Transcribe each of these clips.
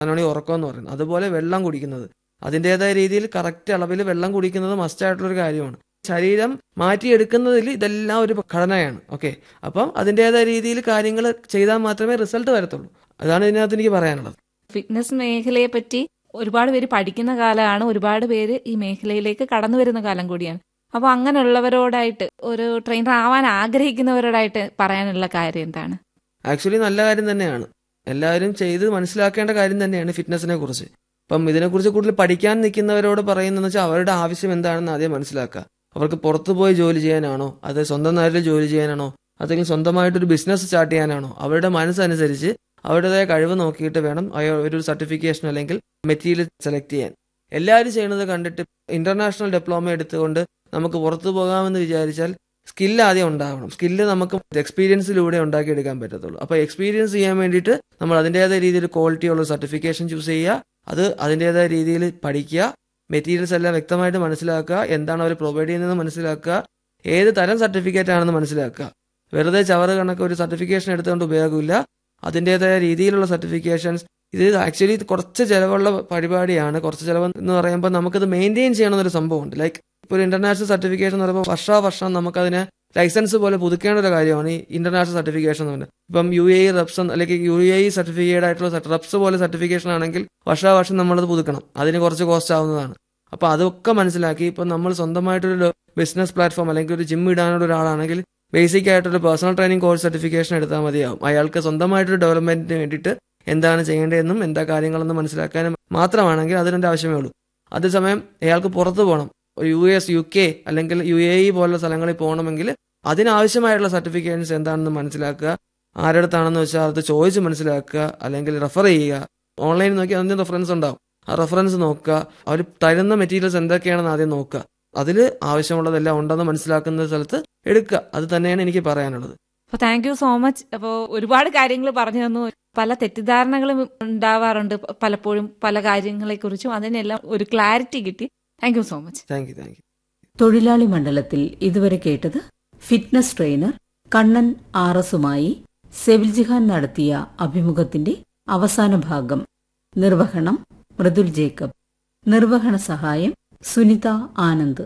അതിനാണ് ഈ ഉറക്കം എന്ന് പറയുന്നത് അതുപോലെ വെള്ളം കുടിക്കുന്നത് അതിൻ്റെതായ രീതിയിൽ കറക്റ്റ് അളവിൽ വെള്ളം കുടിക്കുന്നത് മസ്റ്റ് ആയിട്ടുള്ളൊരു കാര്യമാണ് ശരീരം മാറ്റിയെടുക്കുന്നതിൽ ഇതെല്ലാം ഒരു ഘടനയാണ് ഓക്കെ അപ്പം അതിൻ്റെതായ രീതിയിൽ കാര്യങ്ങൾ ചെയ്താൽ മാത്രമേ റിസൾട്ട് വരത്തുള്ളൂ അതാണ് ഇതിനകത്ത് എനിക്ക് പറയാനുള്ളത് ഫിറ്റ്നസ് മേഖലയെ പറ്റി ഒരുപാട് പേര് പഠിക്കുന്ന കാലമാണ് ഒരുപാട് പേര് ഈ മേഖലയിലേക്ക് കടന്നു വരുന്ന കാലം കൂടിയാണ് അപ്പൊ അങ്ങനെയുള്ളവരോടായിട്ട് ഒരു ട്രെയിനർ ആവാൻ ആഗ്രഹിക്കുന്നവരോടായിട്ട് പറയാനുള്ള കാര്യം എന്താണ് ആക്ച്വലി നല്ല കാര്യം തന്നെയാണ് എല്ലാവരും ചെയ്ത് മനസ്സിലാക്കേണ്ട കാര്യം തന്നെയാണ് ഫിറ്റ്നസിനെ കുറിച്ച് അപ്പം ഇതിനെക്കുറിച്ച് കൂടുതൽ പഠിക്കാൻ നിൽക്കുന്നവരോട് പറയുന്നതെന്ന് വെച്ചാൽ അവരുടെ ആവശ്യം എന്താണെന്ന് ആദ്യം മനസ്സിലാക്കുക അവർക്ക് പുറത്തു പോയി ജോലി ചെയ്യാനാണോ അത് സ്വന്തം നാട്ടിൽ ജോലി ചെയ്യാനാണോ അല്ലെങ്കിൽ സ്വന്തമായിട്ടൊരു ബിസിനസ് സ്റ്റാർട്ട് ചെയ്യാനാണോ അവരുടെ മനസ്സനുസരിച്ച് അവരുടേതായ കഴിവ് നോക്കിയിട്ട് വേണം അയ- ഒരു സർട്ടിഫിക്കേഷൻ അല്ലെങ്കിൽ മെറ്റീരിയൽ സെലക്ട് ചെയ്യാൻ എല്ലാവരും ചെയ്യുന്നത് കണ്ടിട്ട് ഇന്റർനാഷണൽ ഡിപ്ലോമ എടുത്തുകൊണ്ട് നമുക്ക് പുറത്തു പോകാമെന്ന് വിചാരിച്ചാൽ സ്കില്ല് ആദ്യം ഉണ്ടാവണം സ്കില്ല് നമുക്ക് എക്സ്പീരിയൻസിലൂടെ ഉണ്ടാക്കിയെടുക്കാൻ പറ്റത്തുള്ളൂ അപ്പോൾ എക്സ്പീരിയൻസ് ചെയ്യാൻ വേണ്ടിയിട്ട് നമ്മൾ അതിൻ്റെതായ രീതിയിൽ ക്വാളിറ്റി ഉള്ള സർട്ടിഫിക്കേഷൻ ചൂസ് ചെയ്യുക അത് അതിൻ്റെതായ രീതിയിൽ പഠിക്കുക മെറ്റീരിയൽസ് എല്ലാം വ്യക്തമായിട്ട് മനസ്സിലാക്കുക എന്താണ് അവർ പ്രൊവൈഡ് ചെയ്യുന്നത് മനസ്സിലാക്കുക ഏത് തരം സർട്ടിഫിക്കറ്റ് ആണെന്ന് മനസ്സിലാക്കുക വെറുതെ ചവറ് കണക്ക് ഒരു സർട്ടിഫിക്കേഷൻ എടുത്തുകൊണ്ട് ഉപയോഗമില്ല അതിൻ്റെതായ രീതിയിലുള്ള സർട്ടിഫിക്കേഷൻസ് ഇത് ആക്ച്വലി കുറച്ച് ചിലവുള്ള പരിപാടിയാണ് കുറച്ച് ചിലവ് എന്ന് പറയുമ്പോൾ നമുക്കത് മെയിൻറ്റെയിൻ ചെയ്യണമെന്നൊരു സംഭവമുണ്ട് ലൈക്ക് ഇപ്പോൾ ഒരു ഇന്റർനാഷണൽ സർട്ടിഫിക്കേഷൻ എന്ന് പറയുമ്പോൾ വർഷാവർഷം നമുക്കതിന് ലൈസൻസ് പോലെ പുതുക്കേണ്ട ഒരു കാര്യമാണ് ഈ ഇന്റർനാഷണൽ സർട്ടിഫിക്കേഷൻ എന്ന് പറയുന്നത് ഇപ്പം യു എ റെപ്സ് അല്ലെങ്കിൽ യു എ സർട്ടിഫിക്കറ്റ് ആയിട്ടുള്ള റെപ്സ് പോലെ സർട്ടിഫിക്കേഷൻ ആണെങ്കിൽ വർഷാവർഷം നമ്മളത് പുതുക്കണം അതിന് കുറച്ച് കോസ്റ്റ് ആവുന്നതാണ് അപ്പൊ അതൊക്കെ മനസ്സിലാക്കി ഇപ്പൊ നമ്മൾ സ്വന്തമായിട്ടൊരു ബിസിനസ് പ്ലാറ്റ്ഫോം അല്ലെങ്കിൽ ഒരു ജിം ഇടാനുള്ള ഒരാളാണെങ്കിൽ ബേസിക് ആയിട്ടൊരു പേഴ്സണൽ ട്രെയിനിങ് കോഴ്സ് സർട്ടിഫിക്കേഷൻ എടുത്താൽ മതിയാവും അയാൾക്ക് സ്വന്തമായിട്ടൊരു ഡെവലപ്മെന്റിന് വേണ്ടിയിട്ട് എന്താണ് ചെയ്യേണ്ടതെന്നും എന്താ കാര്യങ്ങളെന്നും മനസ്സിലാക്കാനും മാത്രമാണെങ്കിൽ അതിൻ്റെ ആവശ്യമേ ഉള്ളൂ അതേസമയം അയാൾക്ക് പുറത്തു പോകണം യു എസ് യു കെ അല്ലെങ്കിൽ യു എ ഇ പോലുള്ള സ്ഥലങ്ങളിൽ പോകണമെങ്കിൽ അതിനാവശ്യമായിട്ടുള്ള സർട്ടിഫിക്കേഷൻസ് എന്താണെന്ന് മനസ്സിലാക്കുക ആരുടെ അടുത്താണെന്ന് വെച്ചാൽ അത് ചോദിച്ച് മനസ്സിലാക്കുക അല്ലെങ്കിൽ റെഫർ ചെയ്യുക ഓൺലൈനിൽ നോക്കി അതിന്റെ റെഫറൻസ് ഉണ്ടാവും ആ റെഫറൻസ് നോക്കുക അവർ തരുന്ന മെറ്റീരിയൽസ് എന്തൊക്കെയാണെന്ന് ആദ്യം നോക്കുക അതിൽ ആവശ്യമുള്ളതെല്ലാം ഉണ്ടെന്ന് മനസ്സിലാക്കുന്ന സ്ഥലത്ത് എടുക്കുക അത് തന്നെയാണ് എനിക്ക് പറയാനുള്ളത് അപ്പൊ താങ്ക് യു സോ മച്ച് അപ്പോൾ ഒരുപാട് കാര്യങ്ങൾ പറഞ്ഞു തന്നു പല തെറ്റിദ്ധാരണകളും ഉണ്ടാവാറുണ്ട് പ- പലപ്പോഴും പല കാര്യങ്ങളെ കുറിച്ചും അതിനെല്ലാം ഒരു ക്ലാരിറ്റി കിട്ടി thank you so much thank you thank you തൊഴിലാളി മണ്ഡലത്തിൽ ഇതുവരെ കേട്ടത് ഫിറ്റ്നസ് ട്രെയിനർ കണ്ണൻ ആർ എസുമായി സെവിൽ ജിഹാൻ നടത്തിയ അഭിമുഖത്തിന്റെ അവസാന ഭാഗം നിർവഹണം മൃദുൽ ജേക്കബ് നിർവഹണ സഹായം സുനിത ആനന്ദ്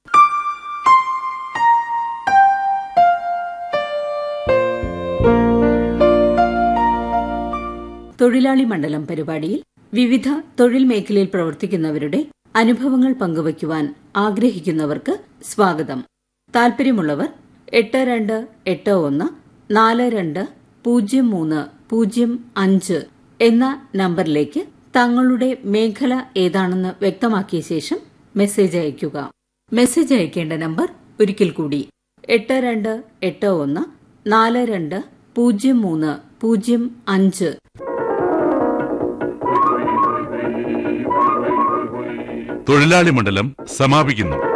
തൊഴിലാളി മണ്ഡലം പരിപാടിയിൽ വിവിധ തൊഴിൽ മേഖലയിൽ പ്രവർത്തിക്കുന്നവരുടെ അനുഭവങ്ങൾ പങ്കുവയ്ക്കുവാൻ ആഗ്രഹിക്കുന്നവർക്ക് സ്വാഗതം താൽപര്യമുള്ളവർ എട്ട് രണ്ട് എട്ട് ഒന്ന് നാല് രണ്ട് പൂജ്യം മൂന്ന് പൂജ്യം അഞ്ച് എന്ന നമ്പറിലേക്ക് തങ്ങളുടെ മേഖല ഏതാണെന്ന് വ്യക്തമാക്കിയ ശേഷം മെസ്സേജ് അയയ്ക്കുക മെസ്സേജ് അയക്കേണ്ട നമ്പർ ഒരിക്കൽ കൂടി എട്ട് രണ്ട് എട്ട് ഒന്ന് നാല് രണ്ട് പൂജ്യം മൂന്ന് പൂജ്യം അഞ്ച് തൊഴിലാളി മണ്ഡലം സമാപിക്കുന്നു